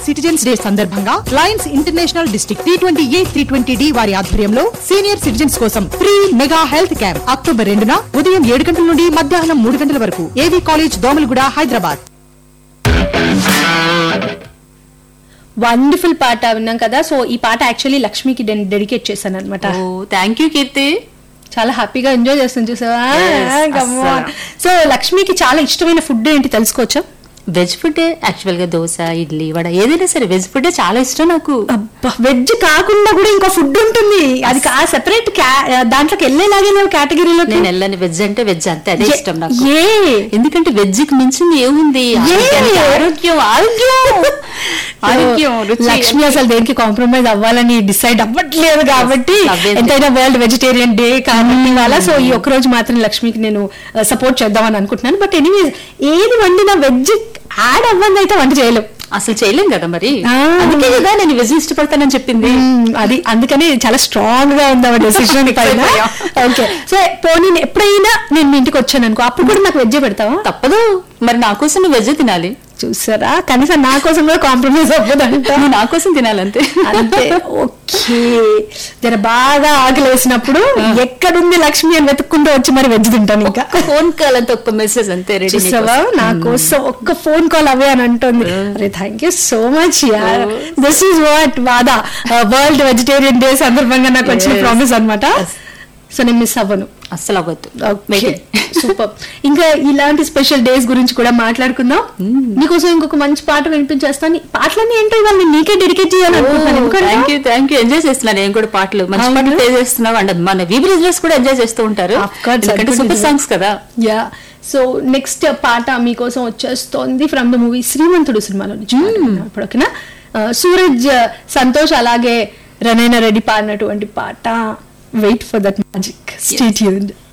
Citizens day సందర్భంగా lions international district T twenty A three twenty D వారి ఆధ్వర్యంలో senior citizens కోసం free mega health camp October రెండున ఉదయం ఏడు గంటల నుండి మధ్యాహ్నం మూడు గంటల వరకు ఏవీ కాలేజ్ దోమలగూడ హైదరాబాద్ వండర్ఫుల్ పాట విన్నాం కదా సో ఈ పాట యాక్చువల్లీ లక్ష్మికి డెడికేట్ చేశాను అనమాట ఓ థ్యాంక్ యూ కీర్తి చాలా హ్యాపీగా ఎంజాయ్ చేస్తుంది చూసావా Yes, Come on. అస్సలు. సో లక్ష్మికి చాలా ఇష్టమైన ఫుడ్ ఏంటి తెలుసుకోవచ్చా వెజ్ ఫుడ్ యాక్చువల్ గా దోశ ఇడ్లీ వడ ఏదైనా సరే వెజ్ ఫుడ్ చాలా ఇష్టం నాకు అబ్బా వెజ్ కాకుండా కూడా ఇంకో ఫుడ్ ఉంటుంది అది కా సెపరేట్ దాంట్లోకి వెళ్ళేలాగే లేవు కేటగిరీలో నేను వెళ్ళని వెజ్ అంటే వెజ్ అంతే అదే ఇష్టం నాకు ఏ ఎందుకంటే వెజ్ కి మించింది ఏముంది ఆరోగ్యానికి ఆరోగ్యం ఆరోగ్యం ఆరోగ్యం రుచి లక్ష్మి అసలు దేనికి కాంప్రమైజ్ అవ్వాలని డిసైడ్ అవ్వట్లేదు కాబట్టి అవ్వేది. ఎంతైనా వరల్డ్ వెజిటేరియన్ డే కాబట్టి ఇవాళ సో ఈ ఒక్క రోజు మాత్రం లక్ష్మికి నేను సపోర్ట్ చేద్దామని అనుకుంటున్నాను బట్ ఎనీవేస్ ఏది వండినా వెజ్ యాడ్ అవ్వండి అయితే వంట చేయలేం అసలు చేయలేం కదా మరి ఆ. అందుకే కదా నేను వెజ్ ఇష్టపడతానని చెప్పింది మ్మ్, అది అందుకని చాలా స్ట్రాంగ్ గా ఉంది ఆ డెసిషన్ పైన అయిపోయాం. ఓకే సో పోనీ నేను ఎప్పుడైనా నేను మీ ఇంటికి వచ్చాను అనుకో అప్పుడు కూడా నాకు వెజ్ పెడతావా తప్పదు మరి నా కోసం నువ్వు వెజ్ తినాలి చూసారా కనీసం నా కోసం కూడా కాంప్రమైజ్ అవ్వదంట నువ్వు నా కోసం తినాలంతే అంతే ఓకే జర బాగా ఆకలి వేసినప్పుడు ఎక్కడుంది లక్ష్మి అని వెతుక్కుంటూ వచ్చి మరి వెజ్ తింటాను ఇంకా ఫోన్ కాల్ అంతే ఒక్క మెసేజ్ అంతే రెడీ చూసావా నా కోసం ఒక్క ఫోన్ కాల్ అవే అని అంటుంది అరే థ్యాంక్ యూ సో మచ్ యార్ దిస్ ఈస్ వాట్ వాదా వరల్డ్ వెజిటేరియన్ డే సందర్భంగా నాకు వచ్చిన Yes. ప్రామిస్ అన్నమాట Yes. సో నేను మిస్ అవ్వను అస్సలు అవ్వద్దు Make it. సూపర్ ఇంకా ఇలాంటి స్పెషల్ డేస్ గురించి కూడా మాట్లాడుకుందాం నీకోసం ఇంకొక మంచి పాట వినిపించేస్తాను పాటలన్నీ ఏంటో ఇవాళ నేను నీకే డెడికేట్ చేయాలనుకుంటున్నాను ఎందుకంటే thank you thank you enjoy చేస్తున్నాను నేను కూడా పాటలు మంచి అవునా? పాటలు ప్లే చేస్తున్నావు అండ్ మన వీబీ రిజల్ట్స్ కూడా ఎంజాయ్ చేస్తూ ఉంటారు Of course, ఎందుకంటే అది సూపర్ కూడా సాంగ్స్ కదా యా సో నెక్స్ట్ పాట మీకోసం వచ్చేస్తోంది ఫ్రమ్ ద మూవీ శ్రీమంతుడు సినిమాలో నుంచి పాడుకుందాం ఇప్పుడు ఓకేనా ఆ, సూరజ్ సంతోష్ అలాగే రనైన రెడ్డి పాడినటువంటి పాట wait for that magic state